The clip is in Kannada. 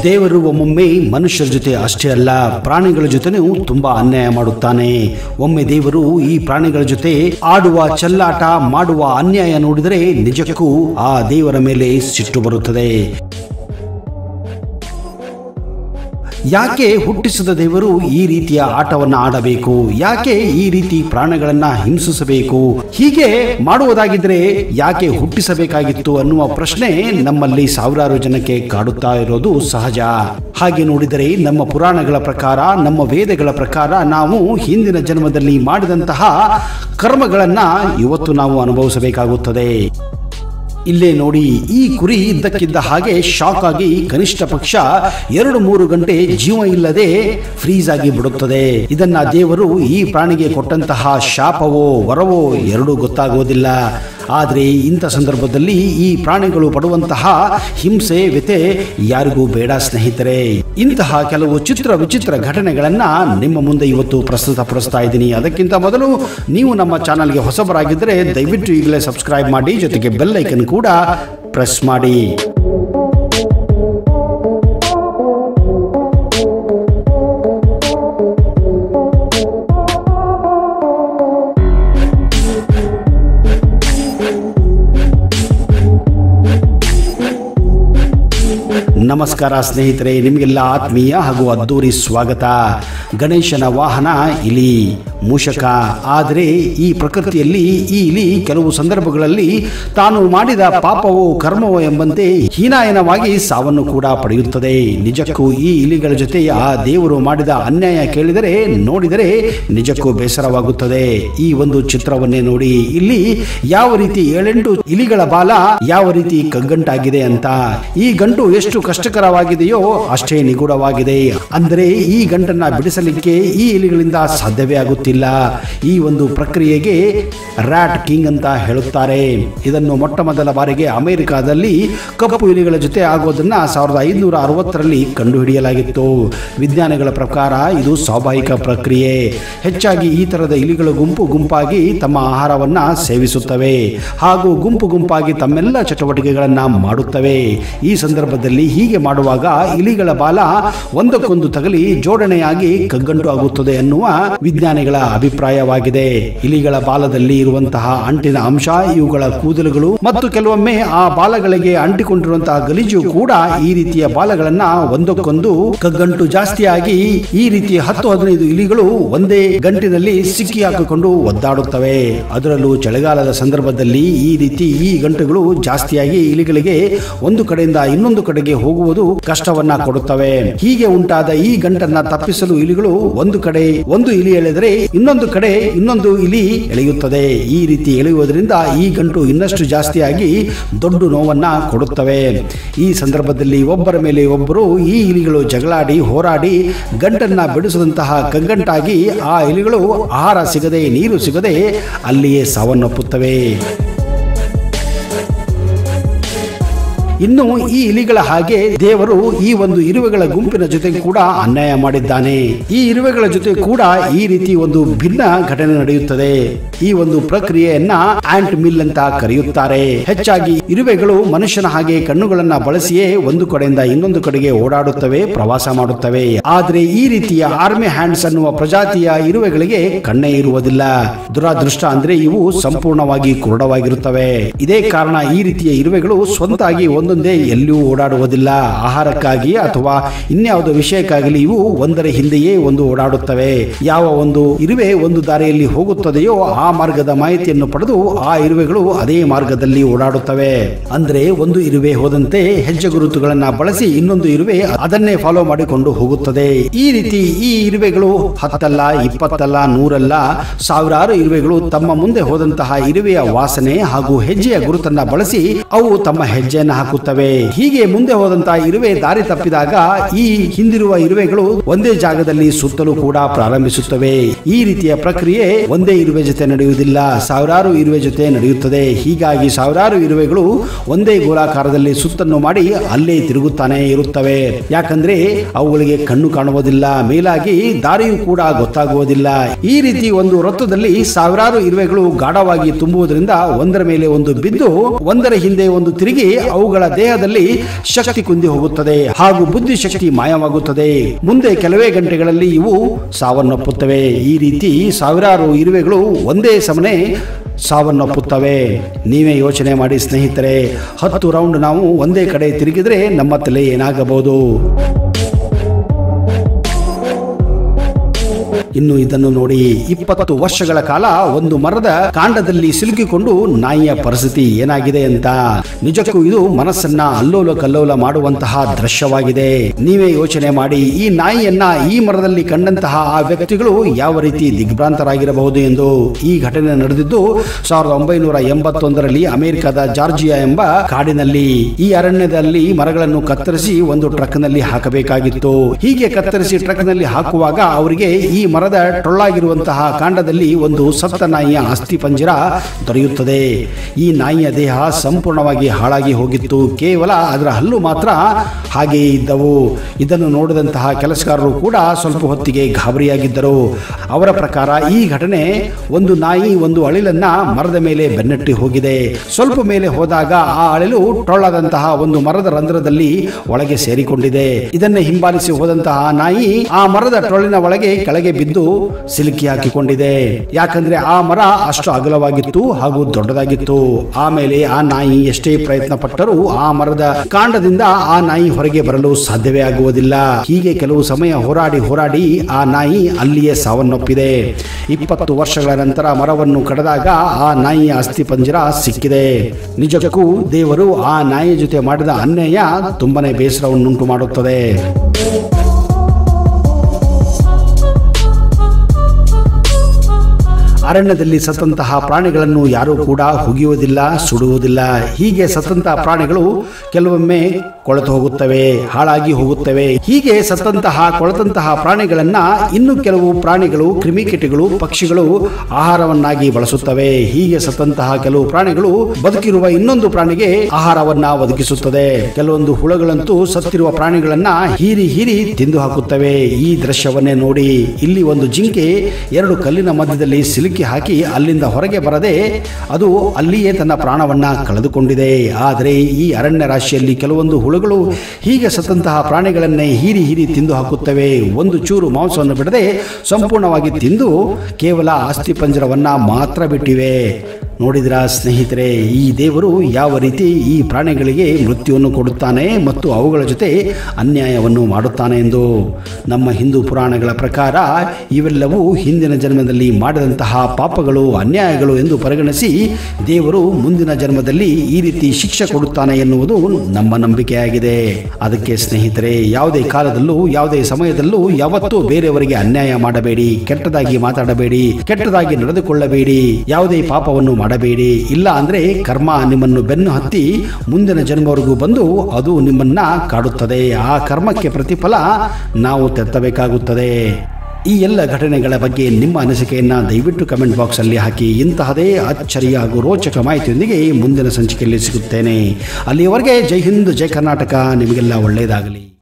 ದೇವರು ಒಮ್ಮೊಮ್ಮೆ ಮನುಷ್ಯರ ಜೊತೆ ಅಷ್ಟೇ ಅಲ್ಲ ಪ್ರಾಣಿಗಳ ಜೊತೆನೂ ತುಂಬಾ ಅನ್ಯಾಯ ಮಾಡುತ್ತಾನೆ ಒಮ್ಮೆ ದೇವರು ಈ ಪ್ರಾಣಿಗಳ ಜೊತೆ ಆಡುವ ಚೆಲ್ಲಾಟ ಮಾಡುವ ಅನ್ಯಾಯ ನೋಡಿದರೆ ನಿಜಕ್ಕೂ ಆ ದೇವರ ಮೇಲೆ ಸಿಟ್ಟು ಬರುತ್ತದೆ ಯಾಕೆ ಹುಟ್ಟಿಸಿದ ದೇವರು ಈ ರೀತಿಯ ಆಟವನ್ನ ಆಡಬೇಕು ಯಾಕೆ ಈ ರೀತಿ ಪ್ರಾಣಿಗಳನ್ನ ಹಿಂಸಿಸಬೇಕು ಹೀಗೆ ಮಾಡುವುದಾಗಿದ್ರೆ ಯಾಕೆ ಹುಟ್ಟಿಸಬೇಕಾಗಿತ್ತು ಅನ್ನುವ ಪ್ರಶ್ನೆ ನಮ್ಮಲ್ಲಿ ಸಾವಿರಾರು ಜನಕ್ಕೆ ಕಾಡುತ್ತಾ ಇರೋದು ಸಹಜ ಹಾಗೆ ನೋಡಿದರೆ ನಮ್ಮ ಪುರಾಣಗಳ ಪ್ರಕಾರ ನಮ್ಮ ವೇದಗಳ ಪ್ರಕಾರ ನಾವು ಹಿಂದಿನ ಜನ್ಮದಲ್ಲಿ ಮಾಡಿದಂತಹ ಕರ್ಮಗಳನ್ನ ಇವತ್ತು ನಾವು ಅನುಭವಿಸಬೇಕಾಗುತ್ತದೆ ಇಲ್ಲೇ ನೋಡಿ ಈ ಕುರಿ ಇದ್ದಕ್ಕಿದ್ದ ಹಾಗೆ ಶಾಕ್ ಆಗಿ ಕನಿಷ್ಠ ಪಕ್ಷ ಎರಡು ಮೂರು ಗಂಟೆ ಜೀವ ಇಲ್ಲದೆ ಫ್ರೀಸ್ ಆಗಿ ಬಿಡುತ್ತದೆ ಇದನ್ನ ದೇವರು ಈ ಪ್ರಾಣಿಗೆ ಕೊಟ್ಟಂತಹ ಶಾಪವೋ ವರವೋ ಎರಡೂ ಗೊತ್ತಾಗುವುದಿಲ್ಲ ಆದರೆ ಇಂಥ ಸಂದರ್ಭದಲ್ಲಿ ಈ ಪ್ರಾಣಿಗಳು ಪಡುವಂತಹ ಹಿಂಸೆ ವ್ಯತೆ ಯಾರಿಗೂ ಬೇಡ ಸ್ನೇಹಿತರೆ ಇಂತಹ ಕೆಲವು ಚಿತ್ರ ವಿಚಿತ್ರ ಘಟನೆಗಳನ್ನ ನಿಮ್ಮ ಮುಂದೆ ಇವತ್ತು ಪ್ರಸ್ತುತಪಡಿಸ್ತಾ ಇದ್ದೀನಿ ಅದಕ್ಕಿಂತ ಮೊದಲು ನೀವು ನಮ್ಮ ಚಾನಲ್ಗೆ ಹೊಸಬರಾಗಿದ್ದರೆ ದಯವಿಟ್ಟು ಈಗಲೇ ಸಬ್ಸ್ಕ್ರೈಬ್ ಮಾಡಿ ಜೊತೆಗೆ ಬೆಲ್ ಐಕನ್ ಕೂಡ ಪ್ರೆಸ್ ಮಾಡಿ ನಮಸ್ಕಾರ ಸ್ನೇಹಿತರೆ ನಿಮಗೆಲ್ಲ ಆತ್ಮೀಯ ಹಾಗೂ ಅದ್ದೂರಿ ಸ್ವಾಗತ ಗಣೇಶನ ವಾಹನ ಇಲಿ ಮೂಷಕ ಆದರೆ ಈ ಪ್ರಕೃತಿಯಲ್ಲಿ ಈ ಇಲಿ ಕೆಲವು ಸಂದರ್ಭಗಳಲ್ಲಿ ತಾನು ಮಾಡಿದ ಪಾಪವೋ ಕರ್ಮವೋ ಎಂಬಂತೆ ಹೀನಾಯನವಾಗಿ ಸಾವನ್ನು ಕೂಡ ಪಡೆಯುತ್ತದೆ ನಿಜಕ್ಕೂ ಈ ಇಲಿಗಳ ಜೊತೆ ಆ ದೇವರು ಮಾಡಿದ ಅನ್ಯಾಯ ಕೇಳಿದರೆ ನೋಡಿದರೆ ನಿಜಕ್ಕೂ ಬೇಸರವಾಗುತ್ತದೆ ಈ ಒಂದು ಚಿತ್ರವನ್ನೇ ನೋಡಿ ಇಲ್ಲಿ ಯಾವ ರೀತಿ ಏಳೆಂಟು ಇಲಿಗಳ ಬಾಲ ಯಾವ ರೀತಿ ಕಗ್ಗಂಟಾಗಿದೆ ಅಂತ ಈ ಗಂಟು ಎಷ್ಟು ಕಷ್ಟಕರವಾಗಿದೆಯೋ ಅಷ್ಟೇ ನಿಗೂಢವಾಗಿದೆ ಅಂದರೆ ಈ ಗಂಟನ್ನ ಬಿಡಿಸಲಿಕ್ಕೆ ಈ ಇಲಿಗಳಿಂದ ಸಾಧ್ಯವೇ ಆಗುತ್ತಿಲ್ಲ ಈ ಒಂದು ಪ್ರಕ್ರಿಯೆಗೆ ರ್ಯಾಟ್ ಕಿಂಗ್ ಅಂತ ಹೇಳುತ್ತಾರೆ ಇದನ್ನು ಮೊಟ್ಟ ಮೊದಲ ಬಾರಿಗೆ ಅಮೆರಿಕಾದಲ್ಲಿ ಕಪ್ಪು ಇಲಿಗಳ ಜೊತೆ ಆಗೋದನ್ನ ಸಾವಿರದ ಐದುನೂರ ಅರವತ್ತರಲ್ಲಿ ಕಂಡುಹಿಡಿಯಲಾಗಿತ್ತು ವಿಜ್ಞಾನಿಗಳ ಪ್ರಕಾರ ಇದು ಸ್ವಾಭಾವಿಕ ಪ್ರಕ್ರಿಯೆ ಹೆಚ್ಚಾಗಿ ಈ ತರದ ಇಲಿಗಳು ಗುಂಪು ಗುಂಪಾಗಿ ತಮ್ಮ ಆಹಾರವನ್ನ ಸೇವಿಸುತ್ತವೆ ಹಾಗೂ ಗುಂಪು ಗುಂಪಾಗಿ ತಮ್ಮೆಲ್ಲ ಚಟುವಟಿಕೆಗಳನ್ನ ಮಾಡುತ್ತವೆ ಈ ಸಂದರ್ಭದಲ್ಲಿ ಹೀಗೆ ಮಾಡುವಾಗ ಇಲಿಗಳ ಬಾಲ ಒಂದಕ್ಕೊಂದು ತಗಲಿ ಜೋಡಣೆಯಾಗಿ ಕಗ್ಗಂಟು ಆಗುತ್ತದೆ ಎನ್ನುವ ವಿಜ್ಞಾನಿಗಳ ಅಭಿಪ್ರಾಯವಾಗಿದೆ ಇಲಿಗಳ ಬಾಲದಲ್ಲಿ ಇರುವಂತಹ ಅಂಟಿನ ಅಂಶ ಇವುಗಳ ಕೂದಲುಗಳು ಮತ್ತು ಕೆಲವೊಮ್ಮೆ ಆ ಬಾಲಗಳಿಗೆ ಅಂಟಿಕೊಂಡಿರುವಂತಹ ಗಲೀಜು ಕೂಡ ಈ ರೀತಿಯ ಬಾಲಗಳನ್ನ ಒಂದಕ್ಕೊಂದು ಕಗ್ಗಂಟು ಜಾಸ್ತಿಯಾಗಿ ಈ ರೀತಿಯ ಹತ್ತು ಹದಿನೈದು ಇಲಿಗಳು ಒಂದೇ ಗಂಟಿನಲ್ಲಿ ಸಿಕ್ಕಿ ಹಾಕಿಕೊಂಡು ಒದ್ದಾಡುತ್ತವೆ ಅದರಲ್ಲೂ ಚಳಿಗಾಲದ ಸಂದರ್ಭದಲ್ಲಿ ಈ ರೀತಿ ಈ ಗಂಟುಗಳು ಜಾಸ್ತಿಯಾಗಿ ಇಲಿಗಳಿಗೆ ಒಂದು ಕಡೆಯಿಂದ ಇನ್ನೊಂದು ಕಡೆಗೆ ಹೋಗುವುದು ಕಷ್ಟವನ್ನ ಕೊಡುತ್ತವೆ ಹೀಗೆ ಉಂಟಾದ ಈ ಗಂಟನ್ನ ತಪ್ಪಿಸಲು ಇಲಿಗಳು ಒಂದು ಕಡೆ ಒಂದು ಇಲಿ ಎಳೆದರೆ ಇನ್ನೊಂದು ಕಡೆ ಇನ್ನೊಂದು ಇಲಿ ಎಳೆಯುತ್ತದೆ ಈ ರೀತಿ ಎಳೆಯುವುದರಿಂದ ಈ ಗಂಟು ಇನ್ನಷ್ಟು ಜಾಸ್ತಿಯಾಗಿ ದೊಡ್ಡ ನೋವನ್ನ ಕೊಡುತ್ತವೆ ಈ ಸಂದರ್ಭದಲ್ಲಿ ಒಬ್ಬರ ಮೇಲೆ ಒಬ್ಬರು ಈ ಇಲಿಗಳು ಜಗಳಾಡಿ ಹೋರಾಡಿ ಗಂಟನ್ನ ಬಿಡಿಸದಂತಹ ಕಗ್ಗಂಟಾಗಿ ಆ ಇಲಿಗಳು ಆಹಾರ ಸಿಗದೆ ನೀರು ಸಿಗದೆ ಅಲ್ಲಿಯೇ ಸಾವನ್ನಪ್ಪುತ್ತವೆ ಇನ್ನು ಈ ಇಲಿಗಳ ಹಾಗೆ ದೇವರು ಈ ಒಂದು ಇರುವೆಗಳ ಗುಂಪಿನ ಜೊತೆ ಕೂಡ ಅನ್ಯಾಯ ಮಾಡಿದ್ದಾನೆ ಈ ಇರುವೆಗಳ ಜೊತೆ ಕೂಡ ಈ ರೀತಿ ಒಂದು ಭಿನ್ನ ಘಟನೆ ನಡೆಯುತ್ತದೆ ಈ ಒಂದು ಪ್ರಕ್ರಿಯೆಯನ್ನ ಆಂಟ್ ಮಿಲ್ ಅಂತ ಕರೆಯುತ್ತಾರೆ ಹೆಚ್ಚಾಗಿ ಇರುವೆಗಳು ಮನುಷ್ಯನ ಹಾಗೆ ಕಣ್ಣುಗಳನ್ನ ಬಳಸಿಯೇ ಒಂದು ಕಡೆಯಿಂದ ಇನ್ನೊಂದು ಕಡೆಗೆ ಓಡಾಡುತ್ತವೆ ಪ್ರವಾಸ ಮಾಡುತ್ತವೆ ಆದ್ರೆ ಈ ರೀತಿಯ ಆರ್ಮಿ ಹ್ಯಾಂಡ್ಸ್ ಅನ್ನುವ ಪ್ರಜಾತಿಯ ಇರುವೆಗಳಿಗೆ ಕಣ್ಣೇ ಇರುವುದಿಲ್ಲ ದುರಾದೃಷ್ಟ ಅಂದ್ರೆ ಇವು ಸಂಪೂರ್ಣವಾಗಿ ಕುರುಡವಾಗಿರುತ್ತವೆ ಇದೇ ಕಾರಣ ಈ ರೀತಿಯ ಇರುವೆಗಳು ಸ್ವಂತಾಗಿ ಒಂದೊಂದೇ ಎಲ್ಲಿಯೂ ಓಡಾಡುವುದಿಲ್ಲ ಆಹಾರಕ್ಕಾಗಿ ಅಥವಾ ಇನ್ಯಾವುದೋ ವಿಷಯಕ್ಕಾಗಲಿ ಇವು ಒಂದರ ಹಿಂದೆಯೇ ಒಂದು ಓಡಾಡುತ್ತವೆ ಯಾವ ಒಂದು ಇರುವೆ ಒಂದು ದಾರಿಯಲ್ಲಿ ಹೋಗುತ್ತದೆಯೋ ಆ ಮಾರ್ಗದ ಮಾಹಿತಿಯನ್ನು ಪಡೆದು ಆ ಇರುವೆಗಳು ಅದೇ ಮಾರ್ಗದಲ್ಲಿ ಓಡಾಡುತ್ತವೆ ಅಂದ್ರೆ ಒಂದು ಇರುವೆ ಹೋದಂತೆ ಹೆಜ್ಜೆ ಗುರುತುಗಳನ್ನ ಬಳಸಿ ಇನ್ನೊಂದು ಇರುವೆ ಅದನ್ನೇ ಫಾಲೋ ಮಾಡಿಕೊಂಡು ಹೋಗುತ್ತದೆ ಈ ರೀತಿ ಈ ಇರುವೆಗಳು ಹತ್ತಲ್ಲ ಇಪ್ಪತ್ತಲ್ಲ ನೂರಲ್ಲ ಸಾವಿರಾರು ಇರುವೆಗಳು ತಮ್ಮ ಮುಂದೆ ಹೋದಂತಹ ಇರುವೆಯ ವಾಸನೆ ಹಾಗೂ ಹೆಜ್ಜೆಯ ಗುರುತನ್ನ ಬಳಸಿ ಅವು ತಮ್ಮ ಹೆಜ್ಜೆಯನ್ನು ಹಾಕುತ್ತವೆ ಹೀಗೆ ಮುಂದೆ ಹೋದಂತಹ ಇರುವೆ ದಾರಿ ತಪ್ಪಿದಾಗ ಈ ಹಿಂದಿರುವ ಇರುವೆಗಳು ಒಂದೇ ಜಾಗದಲ್ಲಿ ಸುತ್ತಲೂ ಕೂಡ ಪ್ರಾರಂಭಿಸುತ್ತವೆ ಈ ರೀತಿಯ ಪ್ರಕ್ರಿಯೆ ಒಂದೇ ಇರುವೆ ಜೊತೆ ನಡೆಯುವುದಿಲ್ಲ ಸಾವಿರಾರು ಇರುವೆ ಜೊತೆ ನಡೆಯುತ್ತದೆ ಹೀಗಾಗಿ ಸಾವಿರಾರು ಇರುವೆಗಳು ಒಂದೇ ಗೋಲಾಕಾರದಲ್ಲಿ ಸುತ್ತನ್ನು ಮಾಡಿ ಅಲ್ಲೇ ತಿರುಗುತ್ತಾನೆ ಇರುತ್ತವೆ ಯಾಕಂದ್ರೆ ಅವುಗಳಿಗೆ ಕಣ್ಣು ಕಾಣುವುದಿಲ್ಲ ಮೇಲಾಗಿ ದಾರಿಯೂ ಕೂಡ ಗೊತ್ತಾಗುವುದಿಲ್ಲ ಈ ರೀತಿ ಒಂದು ವೃತ್ತದಲ್ಲಿ ಸಾವಿರಾರು ಇರುವೆಗಳು ಗಾಢವಾಗಿ ತುಂಬುವುದರಿಂದ ಒಂದರ ಮೇಲೆ ಒಂದು ಬಿದ್ದು ಒಂದರ ಹಿಂದೆ ಒಂದು ತಿರುಗಿ ಅವುಗಳ ದೇಹದಲ್ಲಿ ಶಕ್ತಿ ಕುಂದಿ ಹೋಗುತ್ತದೆ ಹಾಗೂ ಬುದ್ಧಿಶಕ್ತಿ ಮಾಯವಾಗುತ್ತದೆ ಮುಂದೆ ಕೆಲವೇ ಗಂಟೆಗಳಲ್ಲಿ ಇವು ಸಾವನ್ನಪ್ಪುತ್ತವೆ ಈ ರೀತಿ ಸಾವಿರಾರು ಇರುವೆಗಳು ಒಂದೇ ಸಮನೆ ಸಾವನ್ನಪ್ಪುತ್ತವೆ ನೀವೇ ಯೋಚನೆ ಮಾಡಿ ಸ್ನೇಹಿತರೆ ಹತ್ತು ರೌಂಡ್ ನಾವು ಒಂದೇ ಕಡೆ ತಿರುಗಿದ್ರೆ ನಮ್ಮ ತಲೆ ಏನಾಗಬಹುದು ಇನ್ನು ಇದನ್ನು ನೋಡಿ ಇಪ್ಪತ್ತು ವರ್ಷಗಳ ಕಾಲ ಒಂದು ಮರದ ಕಾಂಡದಲ್ಲಿ ಸಿಲುಕಿಕೊಂಡು ನಾಯಿಯ ಪರಿಸ್ಥಿತಿ ಏನಾಗಿದೆ ಅಂತ ನಿಜಕ್ಕೂ ಇದು ಮನಸ್ಸನ್ನ ಅಲ್ಲೋಲ ಕಲ್ಲೋಲ ಮಾಡುವಂತಹ ದೃಶ್ಯವಾಗಿದೆ ನೀವೇ ಯೋಚನೆ ಮಾಡಿ ಈ ನಾಯಿಯನ್ನ ಈ ಮರದಲ್ಲಿ ಕಂಡಂತಹ ಆ ವ್ಯಕ್ತಿಗಳು ಯಾವ ರೀತಿ ದಿಗ್ಭ್ರಾಂತರಾಗಿರಬಹುದು ಎಂದು ಈ ಘಟನೆ ನಡೆದಿದ್ದು ಸಾವಿರದ ಒಂಬೈನೂರ ಎಂಬತ್ತೊಂದರಲ್ಲಿ ಅಮೆರಿಕದ ಜಾರ್ಜಿಯಾ ಎಂಬ ಕಾಡಿನಲ್ಲಿ ಈ ಅರಣ್ಯದಲ್ಲಿ ಮರಗಳನ್ನು ಕತ್ತರಿಸಿ ಒಂದು ಟ್ರಕ್ ನಲ್ಲಿ ಹಾಕಬೇಕಾಗಿತ್ತು ಹೀಗೆ ಕತ್ತರಿಸಿ ಟ್ರಕ್ ನಲ್ಲಿ ಹಾಕುವಾಗ ಅವರಿಗೆ ಈ ಮರದ ಟೊಳ್ಳಾಗಿರುವಂತಹ ಕಾಂಡದಲ್ಲಿ ಒಂದು ಸತ್ತ ನಾಯಿಯ ಅಸ್ಥಿ ಪಂಜರ ದೊರೆಯುತ್ತದೆ ಈ ನಾಯಿಯ ದೇಹ ಸಂಪೂರ್ಣವಾಗಿ ಹಾಳಾಗಿ ಹೋಗಿತ್ತು ಕೇವಲ ಅದರ ಹಲ್ಲು ಮಾತ್ರ ಹಾಗೆ ಇದ್ದವು ಇದನ್ನು ನೋಡಿದಂತಹ ಕೆಲಸಗಾರರು ಕೂಡ ಸ್ವಲ್ಪ ಹೊತ್ತಿಗೆ ಗಾಬರಿಯಾಗಿದ್ದರು ಅವರ ಪ್ರಕಾರ ಈ ಘಟನೆ ಒಂದು ನಾಯಿ ಒಂದು ಅಳಿಲನ್ನ ಮರದ ಮೇಲೆ ಬೆನ್ನಟ್ಟಿ ಹೋಗಿದೆ ಸ್ವಲ್ಪ ಮೇಲೆ ಹೋದಾಗ ಆ ಅಳಿಲು ಟೊಳ್ಳಾದಂತಹ ಒಂದು ಮರದ ರಂಧ್ರದಲ್ಲಿ ಒಳಗೆ ಸೇರಿಕೊಂಡಿದೆ ಇದನ್ನೇ ಹಿಂಬಾಲಿಸಿ ಹೋದಂತಹ ನಾಯಿ ಆ ಮರದ ಟೊಳ್ಳಿನ ಒಳಗೆ ಕೆಳಗೆ ಬಿದ್ದು ಸಿಲುಕಿ ಹಾಕಿಕೊಂಡಿದೆ ಯಾಕಂದ್ರೆ ಆ ಮರ ಅಷ್ಟು ಅಗಲವಾಗಿತ್ತು ಹಾಗೂ ದೊಡ್ಡದಾಗಿತ್ತು ಆಮೇಲೆ ಆ ನಾಯಿ ಎಷ್ಟೇ ಪ್ರಯತ್ನ ಪಟ್ಟರೂ ಆ ಮರದ ಕಾಂಡದಿಂದ ಆ ನಾಯಿ ಹೊರಗೆ ಬರಲು ಸಾಧ್ಯವೇ ಆಗುವುದಿಲ್ಲ ಹೀಗೆ ಕೆಲವು ಸಮಯ ಹೋರಾಡಿ ಹೋರಾಡಿ ಆ ನಾಯಿ ಅಲ್ಲಿಯೇ ಸಾವನ್ನಪ್ಪಿದೆ ಇಪ್ಪತ್ತು ವರ್ಷಗಳ ನಂತರ ಮರವನ್ನು ಕಡಿದಾಗ ಆ ನಾಯಿಯ ಅಸ್ಥಿ ಪಂಜರ ಸಿಕ್ಕಿದೆ ನಿಜಕ್ಕೂ ದೇವರು ಆ ನಾಯಿಯ ಜೊತೆ ಮಾಡಿದ ಅನ್ಯಾಯ ತುಂಬನೇ ಬೇಸರವನ್ನುಂಟು ಮಾಡುತ್ತದೆ ಅರಣ್ಯದಲ್ಲಿ ಸತ್ತಂತಹ ಪ್ರಾಣಿಗಳನ್ನು ಯಾರೂ ಕೂಡ ಹುಗಿಯುವುದಿಲ್ಲ ಸುಡುವುದಿಲ್ಲ ಹೀಗೆ ಸತ್ತಂತಹ ಪ್ರಾಣಿಗಳು ಕೆಲವೊಮ್ಮೆ ಕೊಳೆತು ಹೋಗುತ್ತವೆ ಹಾಳಾಗಿ ಹೋಗುತ್ತವೆ ಹೀಗೆ ಸತ್ತಂತಹ ಕೊಳೆತಂತಹ ಪ್ರಾಣಿಗಳನ್ನ ಇನ್ನು ಕೆಲವು ಪ್ರಾಣಿಗಳು ಕ್ರಿಮಿಕೀಟಗಳು ಪಕ್ಷಿಗಳು ಆಹಾರವನ್ನಾಗಿ ಬಳಸುತ್ತವೆ ಹೀಗೆ ಸತ್ತಂತಹ ಕೆಲವು ಪ್ರಾಣಿಗಳು ಬದುಕಿರುವ ಇನ್ನೊಂದು ಪ್ರಾಣಿಗೆ ಆಹಾರವನ್ನ ಒದಗಿಸುತ್ತದೆ ಕೆಲವೊಂದು ಹುಳಗಳಂತೂ ಸತ್ತಿರುವ ಪ್ರಾಣಿಗಳನ್ನ ಹೀರಿ ಹೀರಿ ತಿಂದು ಹಾಕುತ್ತವೆ ಈ ದೃಶ್ಯವನ್ನೇ ನೋಡಿ ಇಲ್ಲಿ ಒಂದು ಜಿಂಕೆ ಎರಡು ಕಲ್ಲಿನ ಮಧ್ಯದಲ್ಲಿ ಸಿಲುಕಿ ಹಾಕಿ ಅಲ್ಲಿಂದ ಹೊರಗೆ ಬರದೆ ಅದು ಅಲ್ಲಿಯೇ ತನ್ನ ಪ್ರಾಣವನ್ನ ಕಳೆದುಕೊಂಡಿದೆ ಆದರೆ ಈ ಅರಣ್ಯ ರಾಶಿಯಲ್ಲಿ ಕೆಲವೊಂದು ಹುಳುಗಳು ಹೀಗೆ ಸತ್ತಂತಹ ಪ್ರಾಣಿಗಳನ್ನೇ ಹೀರಿ ಹೀರಿ ತಿಂದು ಹಾಕುತ್ತವೆ ಒಂದು ಚೂರು ಮಾಂಸವನ್ನು ಬಿಡದೆ ಸಂಪೂರ್ಣವಾಗಿ ತಿಂದು ಕೇವಲ ಅಸ್ಥಿ ಪಂಜರವನ್ನ ಮಾತ್ರ ಬಿಟ್ಟಿವೆ ನೋಡಿದ್ರ ಸ್ನೇಹಿತರೆ ಈ ದೇವರು ಯಾವ ರೀತಿ ಈ ಪ್ರಾಣಿಗಳಿಗೆ ಮೃತ್ಯುವನ್ನು ಕೊಡುತ್ತಾನೆ ಮತ್ತು ಅವುಗಳ ಜೊತೆ ಅನ್ಯಾಯವನ್ನು ಮಾಡುತ್ತಾನೆ ಎಂದು ನಮ್ಮ ಹಿಂದೂ ಪುರಾಣಗಳ ಪ್ರಕಾರ ಇವೆಲ್ಲವೂ ಹಿಂದಿನ ಜನ್ಮದಲ್ಲಿ ಮಾಡಿದಂತಹ ಪಾಪಗಳು ಅನ್ಯಾಯಗಳು ಎಂದು ಪರಿಗಣಿಸಿ ದೇವರು ಮುಂದಿನ ಜನ್ಮದಲ್ಲಿ ಈ ರೀತಿ ಶಿಕ್ಷೆ ಕೊಡುತ್ತಾನೆ ಎನ್ನುವುದು ನಮ್ಮ ನಂಬಿಕೆಯಾಗಿದೆ ಅದಕ್ಕೆ ಸ್ನೇಹಿತರೆ ಯಾವುದೇ ಕಾಲದಲ್ಲೂ ಯಾವುದೇ ಸಮಯದಲ್ಲೂ ಯಾವತ್ತೂ ಬೇರೆಯವರಿಗೆ ಅನ್ಯಾಯ ಮಾಡಬೇಡಿ ಕೆಟ್ಟದಾಗಿ ಮಾತಾಡಬೇಡಿ ಕೆಟ್ಟದಾಗಿ ನಡೆದುಕೊಳ್ಳಬೇಡಿ ಯಾವುದೇ ಪಾಪವನ್ನು ಮಾಡಬೇಡಿ ಇಲ್ಲ ಅಂದ್ರೆ ಕರ್ಮ ನಿಮ್ಮನ್ನು ಬೆನ್ನು ಹತ್ತಿ ಮುಂದಿನ ಜನ್ಮವರೆಗೂ ಬಂದು ಅದು ನಿಮ್ಮನ್ನ ಕಾಡುತ್ತದೆ ಆ ಕರ್ಮಕ್ಕೆ ಪ್ರತಿಫಲ ನಾವು ತೆತ್ತಬೇಕಾಗುತ್ತದೆ ಈ ಎಲ್ಲ ಘಟನೆಗಳ ಬಗ್ಗೆ ನಿಮ್ಮ ಅನಿಸಿಕೆಯನ್ನ ದಯವಿಟ್ಟು ಕಮೆಂಟ್ ಬಾಕ್ಸ್ ಅಲ್ಲಿ ಹಾಕಿ ಇಂತಹದೇ ಅಚ್ಚರಿ ಹಾಗೂ ರೋಚಕ ಮಾಹಿತಿಯೊಂದಿಗೆ ಮುಂದಿನ ಸಂಚಿಕೆಯಲ್ಲಿ ಸಿಗುತ್ತೇನೆ ಅಲ್ಲಿಯವರೆಗೆ ಜೈ ಹಿಂದ್ ಜೈ ಕರ್ನಾಟಕ ನಿಮಗೆಲ್ಲ ಒಳ್ಳೆಯದಾಗಲಿ